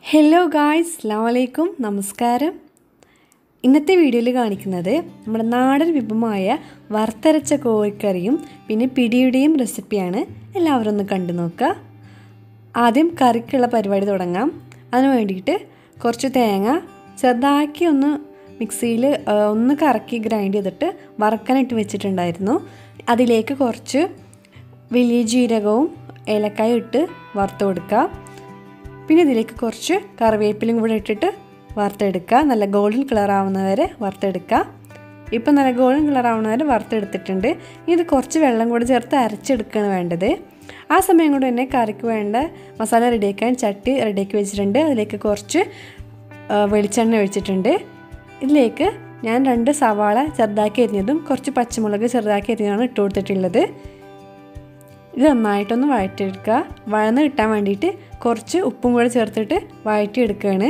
hello guys അസ്ലാമലൈക്കും നമസ്കാരം ഇന്നത്തെ വീഡിയോയിൽ കാണിക്കുന്നത് നമ്മുടെ നാടൻ വിഭവമായ വറുത്തരച്ച കോഴിക്കറിയും പിന്നെ പിടിയുടെയും റെസിപ്പിയാണ് എല്ലാവരും ഒന്ന് കണ്ടു നോക്കുക ആദ്യം കറിക്കുള്ള പരിപാടി തുടങ്ങാം അതിന് വേണ്ടിയിട്ട് കുറച്ച് തേങ്ങ ചെറുതാക്കി ഒന്ന് മിക്സിയിൽ ഒന്ന് കറക്കി ഗ്രൈൻഡ് ചെയ്തിട്ട് വറക്കാനായിട്ട് വെച്ചിട്ടുണ്ടായിരുന്നു അതിലേക്ക് കുറച്ച് വലിയ ജീരകവും ഏലക്കായും ഇട്ട് വറുത്ത് കൊടുക്കുക പിന്നെ ഇതിലേക്ക് കുറച്ച് കറിവേപ്പിലും കൂടെ ഇട്ടിട്ട് വറുത്തെടുക്കുക നല്ല ഗോൾഡൻ കളർ ആവുന്നവരെ വറുത്തെടുക്കുക ഇപ്പം നല്ല ഗോൾഡൻ കളർ ആവുന്നവരെ വറുത്തെടുത്തിട്ടുണ്ട് ഇനി ഇത് കുറച്ച് വെള്ളം കൂടെ ചേർത്ത് അരച്ചെടുക്കുകയാണ് വേണ്ടത് ആ സമയം കൊണ്ട് തന്നെ കറിക്ക് വേണ്ട മസാല റെഡിയാക്കാൻ ചട്ടി റെഡിയാക്കി വെച്ചിട്ടുണ്ട് അതിലേക്ക് കുറച്ച് വെളിച്ചെണ്ണ ഒഴിച്ചിട്ടുണ്ട് ഇതിലേക്ക് ഞാൻ രണ്ട് സവാള ചെറുതാക്കി അരിഞ്ഞതും കുറച്ച് പച്ചമുളക് ചെറുതാക്കി അരിഞ്ഞതാണ് ഇട്ട് കൊടുത്തിട്ടുള്ളത് ഇത് നന്നായിട്ടൊന്ന് വഴറ്റിയെടുക്കുക വഴന്ന് കിട്ടാൻ വേണ്ടിയിട്ട് കുറച്ച് ഉപ്പും കൂടെ ചേർത്തിട്ട് വഴറ്റിയെടുക്കുകയാണ്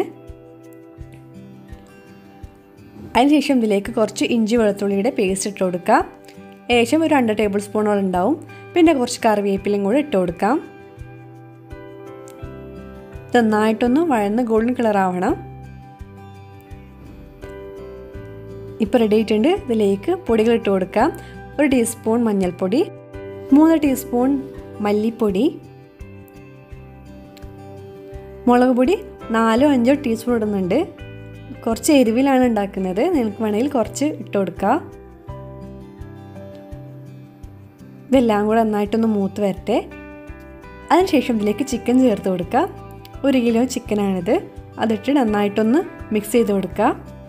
അതിനുശേഷം ഇതിലേക്ക് കുറച്ച് ഇഞ്ചി വെളുത്തുള്ളിയുടെ പേസ്റ്റ് ഇട്ട് കൊടുക്കുക ഏകദേശം ഒരു രണ്ട് ടേബിൾ സ്പൂണോളം ഉണ്ടാവും പിന്നെ കുറച്ച് കറിവേപ്പിലയും കൂടെ ഇട്ട് കൊടുക്കാം നന്നായിട്ടൊന്ന് വഴന്ന് ഗോൾഡൻ കളർ ആവണം ഇപ്പോൾ റെഡി ആയിട്ടുണ്ട് ഇതിലേക്ക് പൊടികൾ ഇട്ട് കൊടുക്കാം ഒരു ടീസ്പൂൺ മഞ്ഞൾപ്പൊടി മൂന്ന് ടീസ്പൂൺ മല്ലിപ്പൊടി മുളക് പൊടി നാലോ അഞ്ചോ ടീസ്പൂൺ ഇടുന്നുണ്ട് കുറച്ച് എരിവിലാണ് ഉണ്ടാക്കുന്നത് നിങ്ങൾക്ക് വേണമെങ്കിൽ കുറച്ച് ഇട്ട് കൊടുക്കുക ഇതെല്ലാം കൂടെ നന്നായിട്ടൊന്ന് മൂത്ത് വരട്ടെ അതിനുശേഷം ഇതിലേക്ക് ചിക്കൻ ചേർത്ത് കൊടുക്കുക ഒരു കിലോ ചിക്കനാണിത് അതിട്ട് നന്നായിട്ടൊന്ന് മിക്സ് ചെയ്ത് കൊടുക്കുക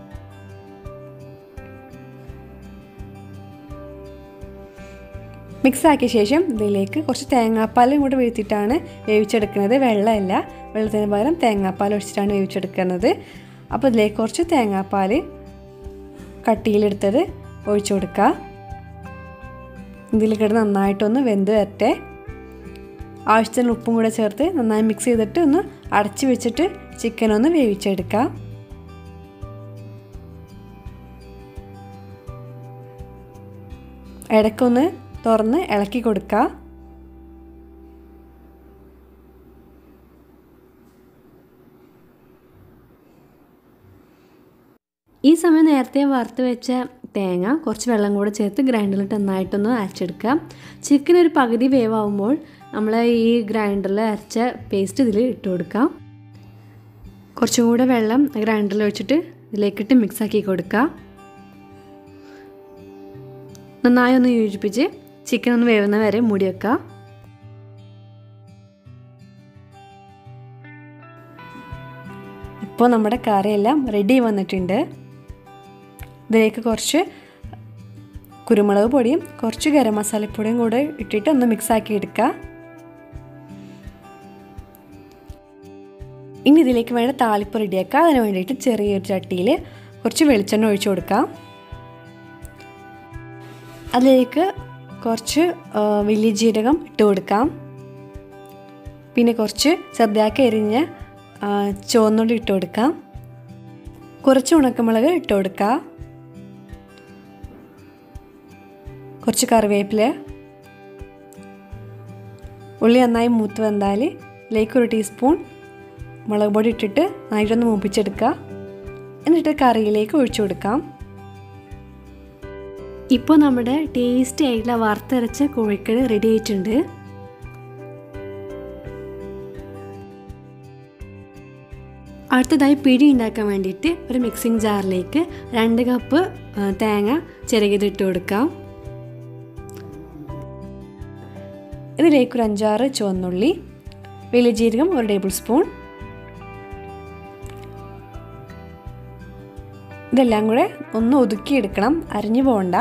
മിക്സ് ആക്കിയ ശേഷം ഇതിലേക്ക് കുറച്ച് തേങ്ങാപ്പാലും കൂടെ വീഴ്ത്തിയിട്ടാണ് വേവിച്ചെടുക്കുന്നത് വെള്ളമല്ല വെള്ളത്തിന് പകരം തേങ്ങാപ്പാൽ ഒഴിച്ചിട്ടാണ് വേവിച്ചെടുക്കുന്നത് അപ്പോൾ ഇതിലേക്ക് കുറച്ച് തേങ്ങാപ്പാൽ കട്ടിയിലെടുത്തത് ഒഴിച്ചു കൊടുക്കുക ഇതിൽ കിടന്ന് നന്നായിട്ടൊന്ന് വെന്ത് വരട്ടെ ആവശ്യത്തിന് ഉപ്പും കൂടെ ചേർത്ത് നന്നായി മിക്സ് ചെയ്തിട്ട് ഒന്ന് അടച്ച് വെച്ചിട്ട് ചിക്കൻ ഒന്ന് വേവിച്ചെടുക്കുക ഇടയ്ക്കൊന്ന് തുറന്ന് ഇളക്കി കൊടുക്കുക ഈ സമയം നേരത്തെ വറുത്ത് വെച്ച തേങ്ങ കുറച്ച് വെള്ളം കൂടെ ചേർത്ത് ഗ്രൈൻഡറിലിട്ട് നന്നായിട്ടൊന്ന് അരച്ചെടുക്കുക ചിക്കൻ ഒരു പകുതി വേവാകുമ്പോൾ നമ്മൾ ഈ ഗ്രൈൻഡറിൽ അരച്ച പേസ്റ്റ് ഇതിൽ ഇട്ട് കൊടുക്കാം കുറച്ചും കൂടെ വെള്ളം ഗ്രൈൻഡറിൽ ഒഴിച്ചിട്ട് ഇതിലേക്കിട്ട് മിക്സാക്കി കൊടുക്കുക നന്നായി ഒന്ന് യോജിപ്പിച്ച് ചിക്കൻ ഒന്ന് വേവുന്ന വരെ മൂടി വെക്കുക ഇപ്പോൾ നമ്മുടെ കറിയെല്ലാം റെഡി വന്നിട്ടുണ്ട് ഇതിലേക്ക് കുറച്ച് കുരുമുളക് പൊടിയും കുറച്ച് ഗരം മസാലപ്പൊടിയും കൂടെ ഇട്ടിട്ട് ഒന്ന് മിക്സ് ആക്കി എടുക്കുക ഇനി ഇതിലേക്ക് വേണ്ട താളിപ്പ് റെഡിയാക്കുക അതിന് വേണ്ടിയിട്ട് ചെറിയൊരു ചട്ടിയിൽ കുറച്ച് വെളിച്ചെണ്ണ ഒഴിച്ചു കൊടുക്കാം അതിലേക്ക് കുറച്ച് വലിയ ജീരകം ഇട്ട് കൊടുക്കാം പിന്നെ കുറച്ച് ചെറുതാക്കി എരിഞ്ഞ ചുവന്നുള്ളി ഇട്ട് കൊടുക്കാം കുറച്ച് ഉണക്കമുളക് ഇട്ട് കൊടുക്കുക കുറച്ച് കറിവേപ്പില ഉള്ളി നന്നായി മൂത്ത് വന്നാൽ ഇതിലേക്ക് ഒരു ടീസ്പൂൺ മുളക് പൊടി ഇട്ടിട്ട് നന്നായിട്ടൊന്ന് മൂപ്പിച്ചെടുക്കുക എന്നിട്ട് കറിയിലേക്ക് ഒഴിച്ചു കൊടുക്കാം ഇപ്പോൾ നമ്മുടെ ടേസ്റ്റി ആയിട്ടുള്ള വറുത്തരച്ച കോഴിക്കറി റെഡി ആയിട്ടുണ്ട് അടുത്തതായി പിടി ഉണ്ടാക്കാൻ വേണ്ടിയിട്ട് ഒരു മിക്സിംഗ് ജാറിലേക്ക് രണ്ട് കപ്പ് തേങ്ങ ചിരകിതിട്ട് കൊടുക്കാം ഇതിലേക്ക് ഒരു അഞ്ചാറ് ചുവന്നുള്ളി വലിയ ജീരകം ഒരു ടേബിൾ സ്പൂൺ ഇതെല്ലാം കൂടെ ഒന്ന് ഒതുക്കിയെടുക്കണം അരിഞ്ഞു പോകണ്ട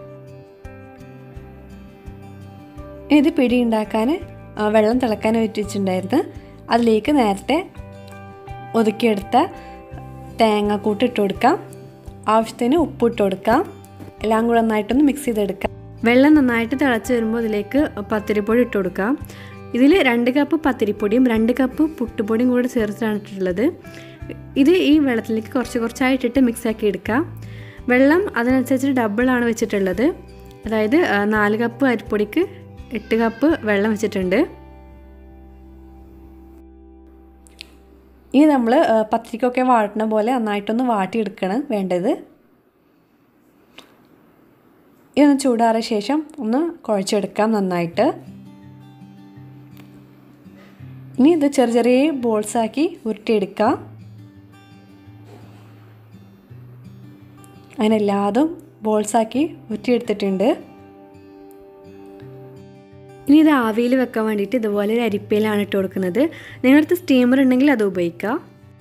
ഇത് പിടി ഉണ്ടാക്കാൻ വെള്ളം തിളക്കാൻ വെച്ചിട്ടുണ്ടായിരുന്നു അതിലേക്ക് നേരത്തെ ഒതുക്കിയെടുത്ത തേങ്ങാക്കൂട്ട് ഇട്ട് കൊടുക്കാം ആവശ്യത്തിന് ഉപ്പ് ഇട്ട് കൊടുക്കാം എല്ലാം കൂടെ നന്നായിട്ടൊന്ന് മിക്സ് ചെയ്തെടുക്കാം വെള്ളം നന്നായിട്ട് തിളച്ച് വരുമ്പോൾ ഇതിലേക്ക് പത്തിരിപ്പൊടി ഇട്ട് കൊടുക്കാം ഇതിൽ രണ്ട് കപ്പ് പത്തിരിപ്പൊടിയും രണ്ട് കപ്പ് പുട്ടുപൊടിയും കൂടെ ചേർത്തിട്ടാണ് ഇട്ടിട്ടുള്ളത് ഇത് ഈ വെള്ളത്തിലേക്ക് കുറച്ച് കുറച്ചായിട്ടിട്ട് മിക്സ് ആക്കി എടുക്കാം വെള്ളം അതിനനുസരിച്ച് ഡബിളാണ് വെച്ചിട്ടുള്ളത് അതായത് നാല് കപ്പ് അരിപ്പൊടിക്ക് എട്ട് കപ്പ് വെള്ളം വെച്ചിട്ടുണ്ട് ഇനി നമ്മൾ പത്തിരിക്കൊക്കെ വാട്ടണ പോലെ നന്നായിട്ടൊന്ന് വാട്ടിയെടുക്കണം വേണ്ടത് ഇതൊന്ന് ചൂടാറിയ ശേഷം ഒന്ന് കുഴച്ചെടുക്കാം നന്നായിട്ട് ഇനി ഇത് ചെറിയ ചെറിയ ബോൾസാക്കി ഉരുട്ടിയെടുക്കാം അങ്ങനെ എല്ലാതും ബോൾസാക്കി ഉരുട്ടിയെടുത്തിട്ടുണ്ട് ഇനി ഇത് ആവിയിൽ വെക്കാൻ വേണ്ടിയിട്ട് ഇതുപോലെ ഒരു അരിപ്പയിലാണ് ഇട്ട് കൊടുക്കുന്നത് നിങ്ങളടുത്ത് സ്റ്റീമർ ഉണ്ടെങ്കിൽ അത് ഉപയോഗിക്കുക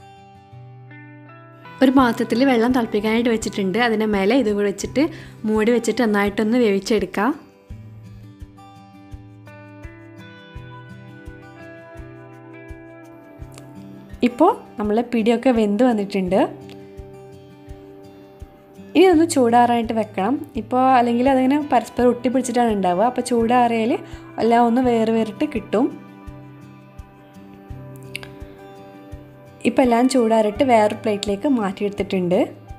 ഒരു പാത്രത്തിൽ വെള്ളം തിളപ്പിക്കാനായിട്ട് വെച്ചിട്ടുണ്ട് അതിൻ്റെ മേലെ ഇത് കൂടെ വെച്ചിട്ട് മൂടി വെച്ചിട്ട് നന്നായിട്ടൊന്ന് വേവിച്ചെടുക്കുക ഇപ്പോൾ നമ്മൾ പിടിയൊക്കെ വെന്ത് വന്നിട്ടുണ്ട് ഇനി ഒന്ന് ചൂടാറാനായിട്ട് വെക്കണം ഇപ്പോൾ അല്ലെങ്കിൽ അതിങ്ങനെ പരസ്പരം ഒട്ടിപ്പിടിച്ചിട്ടാണ് ഉണ്ടാവുക അപ്പോൾ ചൂടാറിയാൽ എല്ലാം ഒന്ന് വേറെ വേറിട്ട് കിട്ടും ഇപ്പോൾ എല്ലാം ചൂടാറിട്ട് വേറൊരു പ്ലേറ്റിലേക്ക് മാറ്റിയെടുത്തിട്ടുണ്ട്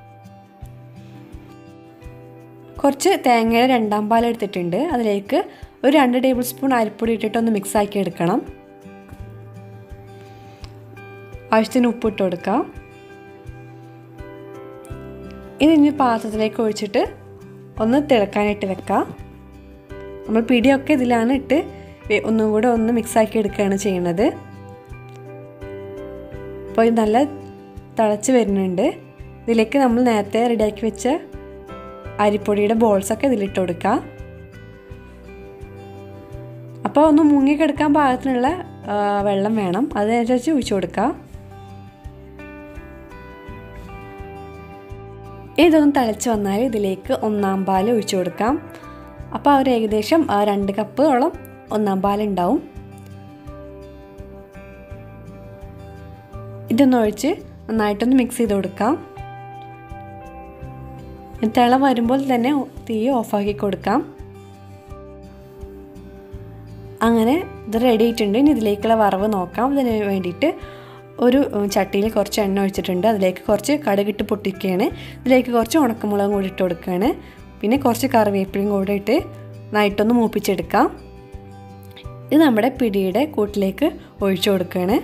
കുറച്ച് തേങ്ങയുടെ രണ്ടാം പാൽ എടുത്തിട്ടുണ്ട് അതിലേക്ക് ഒരു രണ്ട് ടേബിൾ സ്പൂൺ അരിപ്പൊടി ഇട്ടിട്ട് ഒന്ന് മിക്സ് ആക്കി എടുക്കണം ആവശ്യത്തിന് ഉപ്പിട്ട് കൊടുക്കാം ഇത് ഇനി പാത്രത്തിലേക്ക് ഒഴിച്ചിട്ട് ഒന്ന് തിളക്കാനായിട്ട് വെക്കാം നമ്മൾ പിടിയൊക്കെ ഇതിലാണ് ഇട്ട് ഒന്നും കൂടെ ഒന്ന് മിക്സാക്കി എടുക്കുകയാണ് ചെയ്യുന്നത് അപ്പോൾ ഇത് നല്ല തിളച്ച് വരുന്നുണ്ട് ഇതിലേക്ക് നമ്മൾ നേരത്തെ റെഡിയാക്കി വെച്ച അരിപ്പൊടിയുടെ ബോൾസൊക്കെ ഇതിലിട്ട് കൊടുക്കാം അപ്പോൾ ഒന്ന് മുങ്ങിക്കിടക്കാൻ പാകത്തിനുള്ള വെള്ളം വേണം അതിനനുസരിച്ച് ഒഴിച്ചു കൊടുക്കാം ഇതൊന്ന് തിളച്ച് വന്നാൽ ഇതിലേക്ക് ഒന്നാം പാൽ ഒഴിച്ചു കൊടുക്കാം അപ്പോൾ ഒരു ഏകദേശം രണ്ട് കപ്പോളം ഒന്നാം പാലുണ്ടാവും ഇതൊന്ന് ഒഴിച്ച് നന്നായിട്ടൊന്ന് മിക്സ് ചെയ്ത് കൊടുക്കാം തിള വരുമ്പോൾ തന്നെ തീ ഓഫാക്കി കൊടുക്കാം അങ്ങനെ ഇത് റെഡി ആയിട്ടുണ്ട് ഇനി ഇതിലേക്കുള്ള വറവ് നോക്കാം അതിന് വേണ്ടിയിട്ട് ഒരു ചട്ടിയിൽ കുറച്ച് എണ്ണ ഒഴിച്ചിട്ടുണ്ട് അതിലേക്ക് കുറച്ച് കടുകിട്ട് പൊട്ടിക്കുകയാണ് ഇതിലേക്ക് കുറച്ച് ഉണക്കമുളകും കൂടി ഇട്ട് കൊടുക്കുകയാണ് പിന്നെ കുറച്ച് കറിവേപ്പിലയും കൂടെ ഇട്ട് നന്നായിട്ടൊന്ന് മൂപ്പിച്ചെടുക്കാം ഇത് നമ്മുടെ പിടിയുടെ കൂട്ടിലേക്ക് ഒഴിച്ചു കൊടുക്കുകയാണ്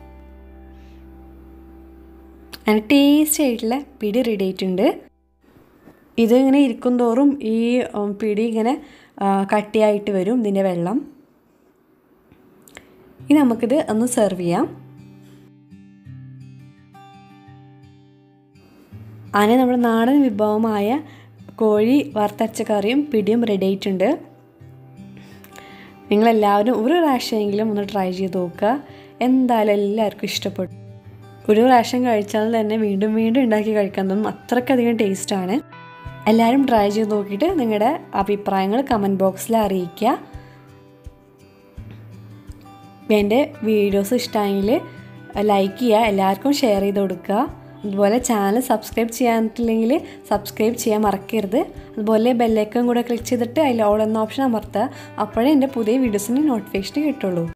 അങ്ങനെ ടേസ്റ്റി ആയിട്ടുള്ള പിടി റെഡി ആയിട്ടുണ്ട് ഇത് ഇങ്ങനെ ഇരിക്കും തോറും ഈ പിടി ഇങ്ങനെ കട്ടിയായിട്ട് വരും ഇതിൻ്റെ വെള്ളം ഇനി നമുക്കിത് ഒന്ന് സെർവ് ചെയ്യാം അങ്ങനെ നമ്മുടെ നാടൻ വിഭവമായ കോഴി വറുത്തരച്ച കറിയും പിടിയും റെഡി ആയിട്ടുണ്ട് നിങ്ങളെല്ലാവരും ഒരു പ്രാവശ്യമെങ്കിലും ഒന്ന് ട്രൈ ചെയ്ത് നോക്കുക എന്തായാലും എല്ലാവർക്കും ഇഷ്ടപ്പെട്ടു ഒരു പ്രാവശ്യം കഴിച്ചാൽ തന്നെ വീണ്ടും വീണ്ടും ഉണ്ടാക്കി കഴിക്കാൻ തോന്നും അത്രയ്ക്കധികം ടേസ്റ്റാണ് എല്ലാവരും ട്രൈ ചെയ്ത് നോക്കിയിട്ട് നിങ്ങളുടെ അഭിപ്രായങ്ങൾ കമൻറ്റ് ബോക്സിൽ അറിയിക്കുക എൻ്റെ വീഡിയോസ് ഇഷ്ടമായെങ്കിൽ ലൈക്ക് ചെയ്യുക എല്ലാവർക്കും ഷെയർ ചെയ്ത് കൊടുക്കുക അതുപോലെ ചാനൽ സബ്സ്ക്രൈബ് ചെയ്യാനിട്ടില്ലെങ്കിൽ സബ്സ്ക്രൈബ് ചെയ്യാൻ മറക്കരുത് അതുപോലെ ബെല്ലൈക്കൺ കൂടെ ക്ലിക്ക് ചെയ്തിട്ട് അതിൽ ഓൾ എന്ന ഓപ്ഷൻ അമർത്തുക അപ്പോഴേ എൻ്റെ പുതിയ വീഡിയോസിന് നോട്ടിഫിക്കേഷൻ കിട്ടുള്ളൂ